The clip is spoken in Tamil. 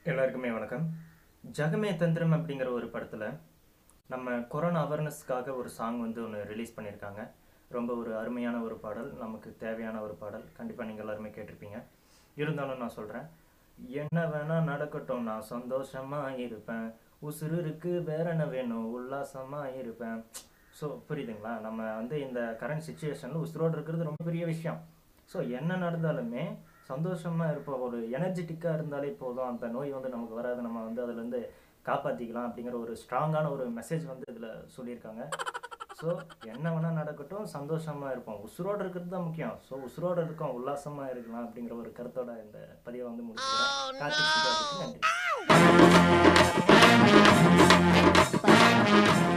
எல்லாருக்குமே வணக்கம் ஜகமே தந்திரம் அப்படிங்கிற ஒரு படத்தில் நம்ம கொரோனா அவேர்னஸ்க்காக ஒரு சாங் வந்து ஒன்று ரிலீஸ் பண்ணியிருக்காங்க ரொம்ப ஒரு அருமையான ஒரு பாடல் நமக்கு தேவையான ஒரு பாடல் கண்டிப்பாக நீங்கள் எல்லாருமே கேட்டிருப்பீங்க இருந்தாலும் நான் சொல்கிறேன் என்ன வேணால் நடக்கட்டும் நான் சந்தோஷமாக இருப்பேன் உசுறு இருக்கு வேற என்ன வேணும் உல்லாசமாக இருப்பேன் ஸோ புரியுதுங்களா நம்ம வந்து இந்த கரண்ட் சுச்சுவேஷனில் உசுரோடு இருக்கிறது ரொம்ப பெரிய விஷயம் ஸோ என்ன நடந்தாலுமே சந்தோஷமாக இருப்போம் ஒரு எனர்ஜெட்டிக்காக இருந்தாலே போதும் அந்த நோய் வந்து நமக்கு வராது நம்ம வந்து அதுலேருந்து காப்பாற்றிக்கலாம் அப்படிங்கிற ஒரு ஸ்ட்ராங்கான ஒரு மெசேஜ் வந்து இதில் சொல்லியிருக்காங்க ஸோ என்ன வேணால் நடக்கட்டும் சந்தோஷமாக இருப்போம் உசுரோடு இருக்கிறது தான் முக்கியம் ஸோ உசுரோடு இருக்கோம் உல்லாசமாக இருக்கலாம் அப்படிங்கிற ஒரு கருத்தோட இந்த பதிவை வந்து முடிச்சுக்கிறேன் கார்த்திக் சுப்ராஜுக்கு நன்றி